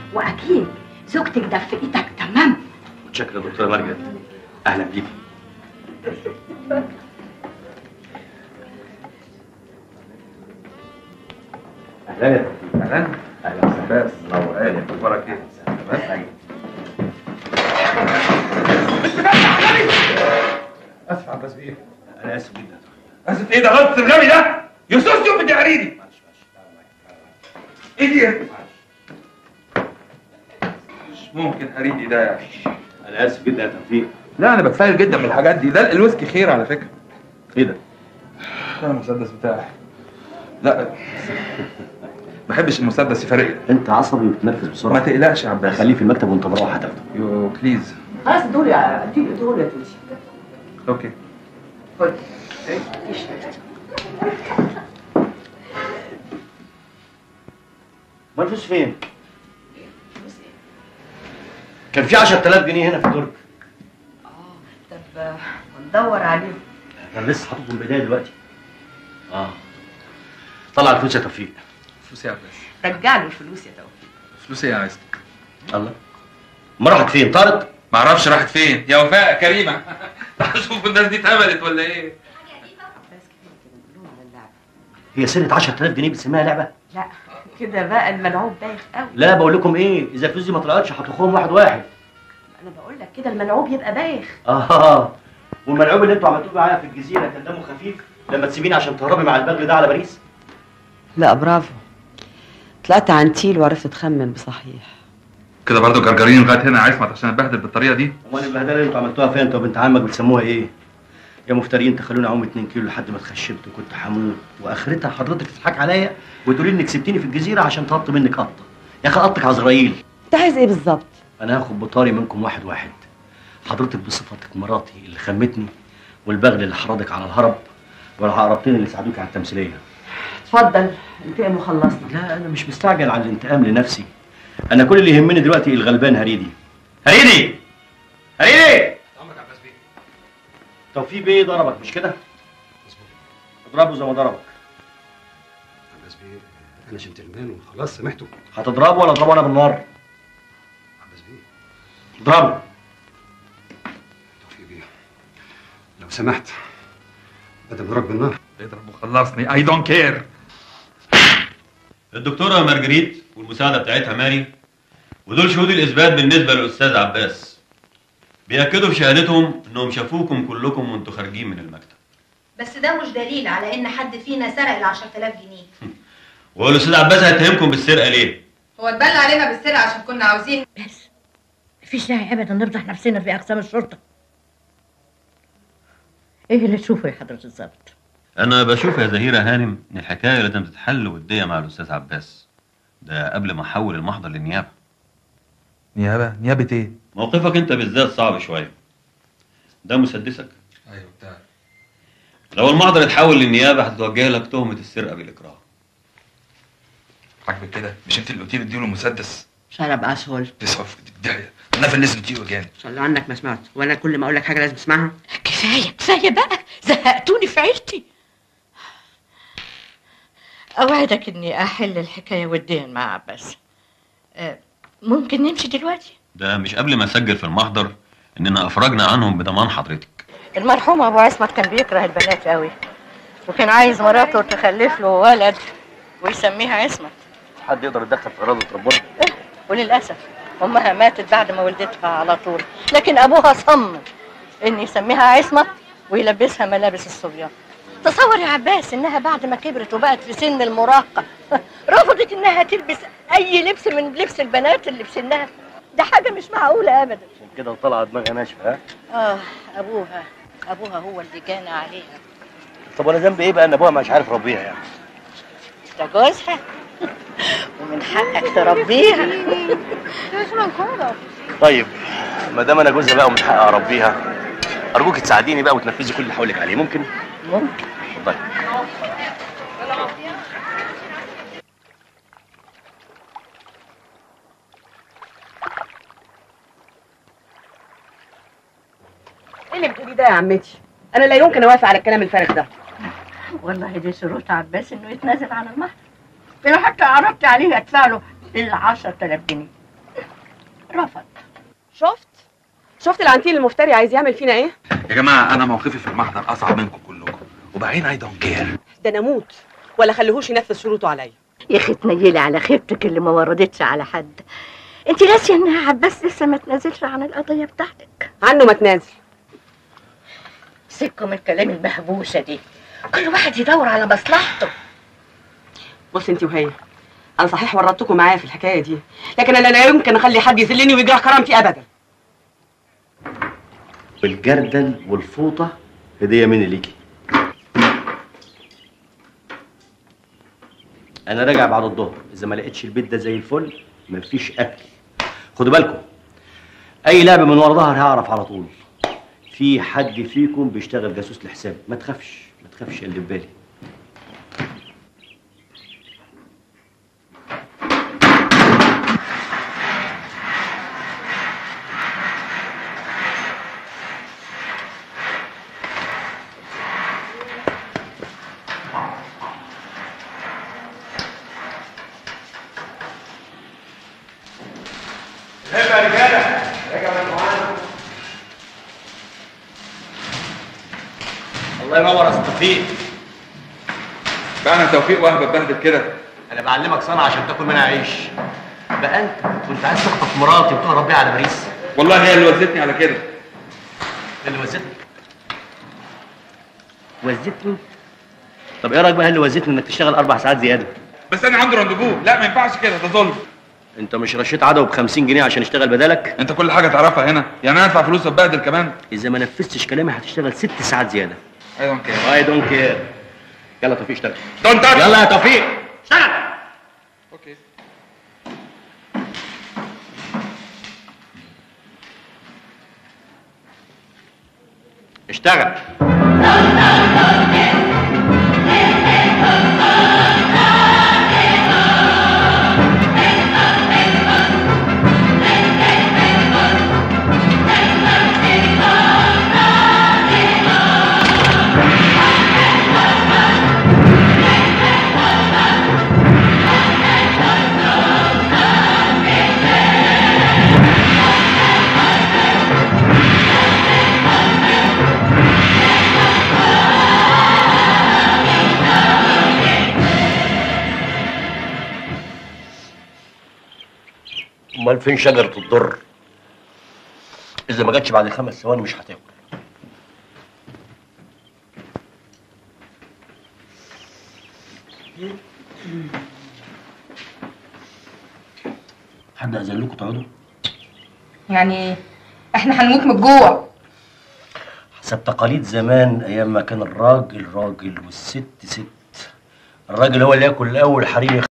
واكيد زوجتك دفقتك تمام متشكر يا دكتوره مرجد اهلا بيكي اهلا يا دكتور. اهلا اهلا وسهلا بس الله اهلا اخبارك ايه بس اسف يا عباس بيه انا اسف جدا اسف ايه ده غلط الغبي ده يوسف يوم بدي عريدي ايه دي مش ممكن هريدي ده يعني انا اسف جدا يا توفيق لا انا بتسهل جدا من الحاجات دي ده الويسكي خير على فكره ايه ده ده المسدس بتاعي لا ما بحبش المسدس يفارقني انت عصبي وبتنرفز ما بسرعه تقلقش يا عباس خليه في المكتب وانت مروح هتاخده يو بليز خلاص دول يا دول يا توتي اوكي خد امال الفلوس فين؟ كان في 10000 جنيه هنا في الدرج طب ندور عليهم انا لسه حاططهم بايديا دلوقتي اه طلع الفلوس يا توفيق فلوس يا عباس رجع له الفلوس يا توفيق فلوس ايه يا عايز الله ما راحت فين طارت ما اعرفش راحت فين يا وفاء كريمه تعالوا شوفوا الناس دي اتهبلت ولا ايه بس كده كده نقولهم على اللعبة هي سنة 10000 جنيه بتسميها لعبه لا كده بقى الملعوب بايخ قوي لا بقول لكم ايه اذا الفلوس دي ما طلعتش هتخوهم واحد واحد انا بقول لك كده الملعوب يبقى بايخ اه والملعوب اللي انتوا عملتوه معايا في الجزيره كان دمه خفيف لما تسيبيني عشان تهربي مع البغل ده على باريس لا برافو طلعت عن تيل وعرفت تخمن بصحيح كده برضه جرجرين لغايه هنا عصمت عشان اتبهدل بالطريقه دي امال البهدله اللي انتوا عملتوها فين انتوا وبنت عمك بتسموها ايه؟ يا مفترين تخلوني اعوم 2 كيلو لحد ما اتخشبت وكنت هموت واخرتها حضرتك تضحك عليا وتقولي انك سبتيني في الجزيره عشان طلبت منك قطه يا اخي قطك عزرائيل انت عايز ايه بالظبط انا هاخد بطاري منكم واحد واحد حضرتك بصفتك مراتي اللي خمتني والبغل اللي حرضك على الهرب والعقربتين اللي ساعدوك على التمثيليه اتفضل انتقم وخلصنا لا انا مش مستعجل على الانتقام لنفسي انا كل اللي يهمني دلوقتي الغلبان هريدي هريدي هريدي توفيق بيه ضربك مش كده اضربه زي ما ضربك عباس بيه انا جنتلمان وخلاص سامحته هتضربه ولا اضربه انا بالنار عباس بيه اضربه توفيق بيه لو سمحت بدل ما بالنار اضرب وخلصني اي دونت كير الدكتورة مارجريت والمساعدة بتاعتها ماري ودول شهود الإثبات بالنسبة للأستاذ عباس بيأكدوا في شهادتهم إنهم شافوكم كلكم وأنتوا خارجين من المكتب بس ده مش دليل على ان حد فينا سرق ال 10000 جنيه وهو الأستاذ عباس هيتهمكم بالسرقة ليه؟ هو اتبلى علينا بالسرقه عشان كنا عاوزين بس مفيش داعي ابدا نفضح نفسنا في اقسام الشرطه ايه اللي تشوفه يا حضره الضابط أنا بشوف يا زهيرة هانم إن الحكاية لازم تتحل ودية مع الأستاذ عباس ده قبل ما أحول المحضر للنيابة نيابه نيابه ايه موقفك أنت بالذات صعب شوية ده مسدسك ايوه بتاع لو المحضر اتحول للنيابة هتتوجه لك تهمة السرقة بالإكراه عاجبك كده مش انت اللي قلتي لي اديله مسدس شرب اسهل تصف الداهيه انا في الناس بتجيله جاني صلوا عنك ما سمعت وانا كل ما اقول لك حاجه لازم تسمعها كفايه كفايه بقى زهقتوني في عيلتي اوعدك اني احل الحكايه والدين مع عباس أه، ممكن نمشي دلوقتي ده مش قبل ما أسجل في المحضر إننا أفرجنا عنهم بضمان حضرتك المرحوم ابو عصمت كان بيكره البنات قوي وكان عايز مراته تخلف له ولد ويسميها عصمت حد يقدر يتدخل في اراده ربنا وللاسف امها ماتت بعد ما ولدتها على طول لكن ابوها صمم ان يسميها عصمت ويلبسها ملابس الصبيان تصور يا عباس انها بعد ما كبرت وبقت في سن المراهقه رفضت انها تلبس اي لبس من لبس البنات اللي في سنها ده حاجه مش معقوله ابدا عشان كده طالعه دماغها ناشفه ها اه ابوها ابوها هو اللي كان عليها طب انا ذنبي ايه بقى ان ابوها مش عارف يربيها يعني ده جوزها ومن حقك تربيها طيب ما دام انا جوزها بقى ومن حقي اربيها ارجوك تساعديني بقى وتنفذي كل اللي هقول لك عليه ممكن ممكن اتفضلي ايه اللي بتقولي ده يا عمتي انا لا يمكن اوافق على الكلام الفارغ ده والله دي شروط عباس انه يتنازل عن المهر لو حتى عرضت عليه ادفع له ال 10000 جنيه رفض شفت شفت العنتيل المفتري عايز يعمل فينا ايه يا جماعه انا موقفي في المحضر اصعب منكم كلكم وبعدين اي دونت كير ده انا موت ولا خليهوش ينفذ شروطه عليا يا اخي تنيلي على خيبتك اللي ما وردتش على حد انت ناسيه ان عباس لسه ما تنازلش عن القضيه بتاعتك عنه ما تنازل سيبكم الكلام المهبوسه دي كل واحد يدور على مصلحته بص انت وهي انا صحيح ورطتكم معايا في الحكايه دي لكن انا لا يمكن اخلي حد يذلني ويجرح كرامتي ابدا والجردل والفوطه هديه مني ليكي انا راجع بعد الظهر اذا ما لقيتش البيت ده زي الفل مفيش اكل خدوا بالكم اي لعبه من ورا ظهر هعرف على طول في حد فيكم بيشتغل جاسوس لحسابي ما تخافش ما تخافش اللي في بالي الله ينور يا توفيق بقى انا توفيق وهبه اتبهدل كده انا بعلمك صنعه عشان تاكل منها عيش بقى انت كنت عايز تخطف مراتي وتهرب بيها على باريس والله هي اللي وزتني على كده اللي وزتني وزتني طب ايه رايك بقى اللي وزتني انك تشتغل اربع ساعات زياده بس انا عندي رانديفو لا ما ينفعش كده ده ظلم انت مش رشيت عدو ب 50 جنيه عشان يشتغل بدالك انت كل حاجه تعرفها هنا يعني انا ادفع فلوس واتبهدل كمان اذا ما نفذتش كلامي هتشتغل ست ساعات زياده اي دونت كير اي دونت كير يلا توفيق اشتغل دونت تاتش يلا يا توفيق اشتغل اوكي اشتغل امال فين شجره الضر اذا ما جاتش بعد خمس ثواني مش هتاكل حد اذن لكم تقعدوا يعني احنا هنموت من الجوع حسب تقاليد زمان ايام ما كان الراجل راجل والست ست الراجل هو اللي ياكل الاول حريم